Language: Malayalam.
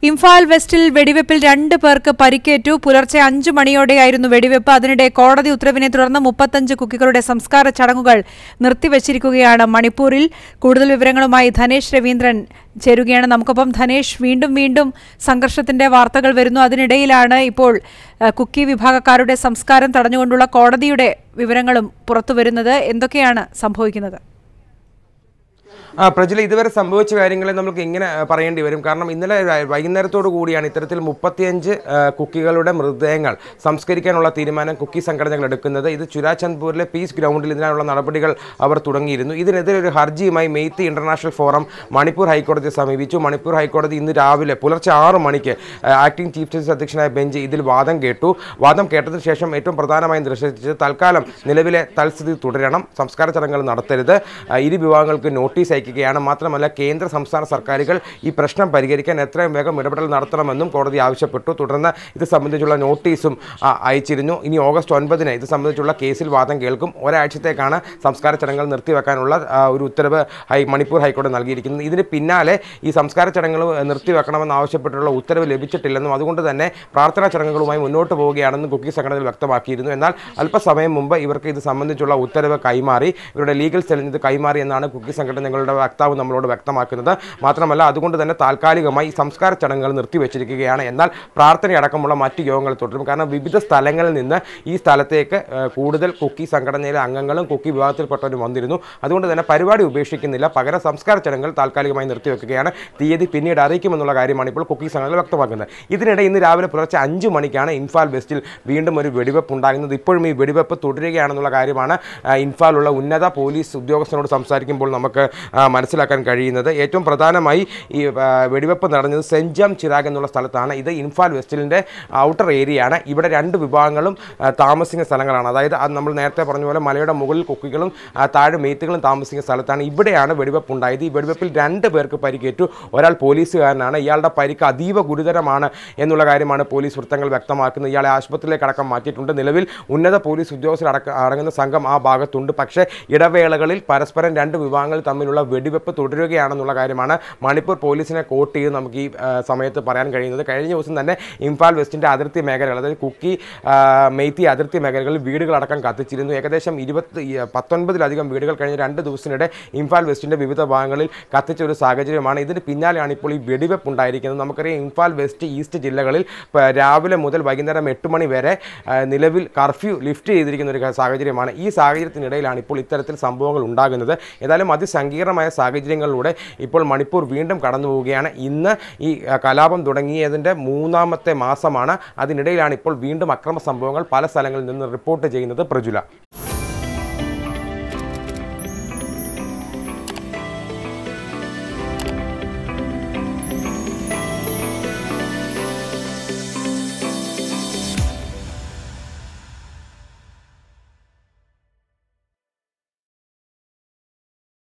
ഇംഫാൽ വെസ്റ്റിൽ വെടിവെപ്പിൽ രണ്ട് പേർക്ക് പരിക്കേറ്റു പുലർച്ചെ അഞ്ചു മണിയോടെയായിരുന്നു വെടിവെപ്പ് അതിനിടെ കോടതി ഉത്തരവിനെ തുടർന്ന് മുപ്പത്തഞ്ച് കുക്കികളുടെ സംസ്കാര ചടങ്ങുകൾ നിർത്തിവച്ചിരിക്കുകയാണ് മണിപ്പൂരിൽ കൂടുതൽ വിവരങ്ങളുമായി ധനേഷ് രവീന്ദ്രൻ ചേരുകയാണ് നമുക്കൊപ്പം ധനേഷ് വീണ്ടും വീണ്ടും സംഘർഷത്തിന്റെ വാർത്തകൾ വരുന്നു അതിനിടയിലാണ് ഇപ്പോൾ ഏഹ്, കുക്കി വിഭാഗക്കാരുടെ സംസ്കാരം തടഞ്ഞുകൊണ്ടുള്ള കോടതിയുടെ വിവരങ്ങളും പുറത്തുവരുന്നത് എന്തൊക്കെയാണ് സംഭവിക്കുന്നത് ആ പ്രജല ഇതുവരെ സംഭവിച്ച കാര്യങ്ങളെ നമുക്ക് ഇങ്ങനെ ആ, പറയേണ്ടി വരും കാരണം ഇന്നലെ വൈ- വൈകുന്നേരത്തോടു കൂടിയാണ് ഇത്തരത്തിൽ മുപ്പത്തിയഞ്ച് ആ, കുക്കികളുടെ മൃതദേഹങ്ങൾ സംസ്കരിക്കാനുള്ള തീരുമാനം കുക്കി സംഘടനകൾ എടുക്കുന്നത് ഇത് ചുരാചന്ദ്പൂരിലെ പീസ് ഗ്രൗണ്ടിൽ ഇതിനായുള്ള നടപടികൾ അവർ തുടങ്ങിയിരുന്നു ഇതിനെതിരെ ഒരു ഹർജിയുമായി മെയ്ത്തി ഇന്റർനാഷണൽ ഫോറം മണിപ്പൂർ ഹൈക്കോടതിയെ സമീപിച്ചു മണിപ്പൂർ ഹൈക്കോടതി ഇന്ന് രാവിലെ പുലർച്ചെ ആറ് മണിക്ക് ആ, ആക്ടിംഗ് ചീഫ് ജസ്റ്റിസ് അധ്യക്ഷനായ ബെഞ്ച് ഇതിൽ വാദം കേട്ടു വാദം കേട്ടതിന് ശേഷം ഏറ്റവും പ്രധാനമായും നിർദ്ദേശിച്ചത് തൽക്കാലം നിലവിലെ തൽസ്ഥിതി തുടരണം സംസ്കാര ചടങ്ങുകൾ നടത്തരുത് ആ, ഇരു വിഭാഗങ്ങൾക്ക് നോട്ടീസ് അയക്കുകയാണ് മാത്രമല്ല കേന്ദ്ര സംസ്ഥാന സർക്കാരുകൾ ഈ പ്രശ്നം പരിഹരിക്കാൻ എത്രയും വേഗം ഇടപെടൽ നടത്തണമെന്നും കോടതി ആവശ്യപ്പെട്ടു തുടർന്ന് ഇത് സംബന്ധിച്ചുള്ള നോട്ടീസും ആ, അയച്ചിരുന്നു ഇനി ഓഗസ്റ്റ് ഒൻപതിന് ഇത് സംബന്ധിച്ചുള്ള കേസിൽ വാദം കേൾക്കും ഒരാഴ്ചത്തേക്കാണ് സംസ്കാര ചടങ്ങുകൾ നിർത്തിവെക്കാനുള്ള ആ, ഒരു ഉത്തരവ് ഹൈ മണിപ്പൂർ ഹൈക്കോടതി നൽകിയിരിക്കുന്നത് ഇതിന് പിന്നാലെ ഈ സംസ്കാര ചടങ്ങുകൾ നിർത്തിവെക്കണമെന്ന് ആവശ്യപ്പെട്ടുള്ള ഉത്തരവ് ലഭിച്ചിട്ടില്ലെന്നും അതുകൊണ്ട് തന്നെ പ്രാർത്ഥനാ ചടങ്ങുകളുമായി മുന്നോട്ട് പോവുകയാണെന്നും കുക്കി സംഘടനകൾ വ്യക്തമാക്കിയിരുന്നു എന്നാൽ അല്പസമയം മുമ്പ് ഇവർക്ക് ഇത് സംബന്ധിച്ചുള്ള ഉത്തരവ് കൈമാറി ഇവരുടെ ലീഗൽ സെല്ലിന് ഇത് കൈമാറി എന്നാണ് കുക്കി സംഘടനകളുടെ വക്താവ് നമ്മളോട് വ്യക്തമാക്കുന്നത് മാത്രമല്ല അതുകൊണ്ട് തന്നെ താൽക്കാലികമായി ഈ സംസ്കാര ചടങ്ങുകൾ നിർത്തിവെച്ചിരിക്കുകയാണ് എന്നാൽ പ്രാർത്ഥനയടക്കമുള്ള മറ്റ് യോഗങ്ങൾ തുടരും കാരണം വിവിധ സ്ഥലങ്ങളിൽ നിന്ന് ഈ സ്ഥലത്തേക്ക് ഏഹ്, കൂടുതൽ കുക്കി സംഘടനയിലെ അംഗങ്ങളും കുക്കി വിഭാഗത്തിൽപ്പെട്ടവരും വന്നിരുന്നു അതുകൊണ്ട് തന്നെ പരിപാടി ഉപേക്ഷിക്കുന്നില്ല പകരം സംസ്കാര ചടങ്ങുകൾ താൽക്കാലികമായി നിർത്തിവെക്കുകയാണ് തീയതി പിന്നീട് അറിയിക്കുമെന്നുള്ള കാര്യമാണ് ഇപ്പോൾ കുക്കി സംഘടനകൾ വ്യക്തമാക്കുന്നത് ഇതിനിടെ ഇന്ന് രാവിലെ പുലർച്ചെ അഞ്ച് മണിക്കാണ് ഇൻഫാൽ വെസ്റ്റിൽ വീണ്ടും ഒരു വെടിവെപ്പ് ഉണ്ടാകുന്നത് ഇപ്പോഴും ഈ വെടിവെപ്പ് തുടരുകയാണെന്നുള്ള കാര്യമാണ് ആ, ഇൻഫാലുള്ള ഉന്നത പോലീസ് ഉദ്യോഗസ്ഥനോട് സംസാരിക്കുമ്പോൾ നമുക്ക് ആ, മനസ്സിലാക്കാൻ കഴിയുന്നത് ഏറ്റവും പ്രധാനമായി ഈ ആ, വെടിവെപ്പ് നടന്നത് സെഞ്ചാം ചിറാഗ് എന്നുള്ള സ്ഥലത്താണ് ഇത് ഇൻഫാൽ വെസ്റ്റിലിൻ്റെ ഔട്ടർ ഏരിയയാണ് ഇവിടെ രണ്ട് വിഭാഗങ്ങളും ആ, താമസിക്കുന്ന സ്ഥലങ്ങളാണ് അതായത് അത് നമ്മൾ നേരത്തെ പറഞ്ഞ പോലെ മലയുടെ മുകളിൽ കുക്കികളും ആ, താഴെ മെയ്ത്തുകളും താമസിക്കുന്ന സ്ഥലത്താണ് ഇവിടെയാണ് വെടിവെപ്പ് ഉണ്ടായത് ഈ വെടിവെപ്പിൽ രണ്ട് പേർക്ക് പരിക്കേറ്റു ഒരാൾ പോലീസുകാരനാണ് ഇയാളുടെ പരിക്ക് അതീവ ഗുരുതരമാണ് എന്നുള്ള കാര്യമാണ് പോലീസ് വൃത്തങ്ങൾ വ്യക്തമാക്കുന്നത് ഇയാളെ ആശുപത്രിയിലേക്ക് അടക്കം മാറ്റിയിട്ടുണ്ട് നിലവിൽ ഉന്നത പോലീസ് ഉദ്യോഗസ്ഥർ അടക്ക അടങ്ങുന്ന സംഘം ആ ഭാഗത്തുണ്ട് പക്ഷേ ഇടവേളകളിൽ പരസ്പരം രണ്ട് വിഭാഗങ്ങൾ തമ്മിലുള്ള വെടിവെപ്പ് തുടരുകയാണെന്നുള്ള കാര്യമാണ് മണിപ്പൂർ പോലീസിനെ കോട്ട് ചെയ്ത് നമുക്ക് ഈ ആ, സമയത്ത് പറയാൻ കഴിയുന്നത് കഴിഞ്ഞ ദിവസം തന്നെ ഇംഫാൽ വെസ്റ്റിൻ്റെ അതിർത്തി മേഖലകൾ അതായത് കുക്കി ആ, മെയ്ത്തി അതിർത്തി മേഖലകളിൽ വീടുകളടക്കം കത്തിച്ചിരുന്നു ഏകദേശം ഇരുപത്തി ഈ, പത്തൊൻപതിലധികം വീടുകൾ കഴിഞ്ഞ രണ്ട് ദിവസത്തിനിടെ ഇംഫാൽ വെസ്റ്റിൻ്റെ വിവിധ ഭാഗങ്ങളിൽ കത്തിച്ച ഒരു സാഹചര്യമാണ് ഇതിന് പിന്നാലെയാണ് ഇപ്പോൾ ഈ വെടിവെപ്പ് ഉണ്ടായിരിക്കുന്നത് നമുക്കറിയാം ഇംഫാൽ വെസ്റ്റ് ഈസ്റ്റ് ജില്ലകളിൽ പ- രാവിലെ മുതൽ വൈകുന്നേരം എട്ട് മണി വരെ ആ, നിലവിൽ കർഫ്യൂ ലിഫ്റ്റ് ചെയ്തിരിക്കുന്ന ഒരു സാഹചര്യമാണ് ഈ സാഹചര്യത്തിനിടയിലാണ് ഇപ്പോൾ ഇത്തരത്തിൽ സംഭവങ്ങൾ ഉണ്ടാകുന്നത് ഏതായാലും അതിസങ്കീർണമായ സാഹചര്യങ്ങളിലൂടെ ഇപ്പോൾ മണിപ്പൂർ വീണ്ടും കടന്നു പോവുകയാണ് ഇന്ന് ഈ ആ, കലാപം തുടങ്ങിയതിൻ്റെ മൂന്നാമത്തെ മാസമാണ് അതിനിടയിലാണ് ഇപ്പോൾ വീണ്ടും അക്രമ സംഭവങ്ങൾ പല സ്ഥലങ്ങളിൽ നിന്ന് റിപ്പോർട്ട് ചെയ്യുന്നത് പ്രജുല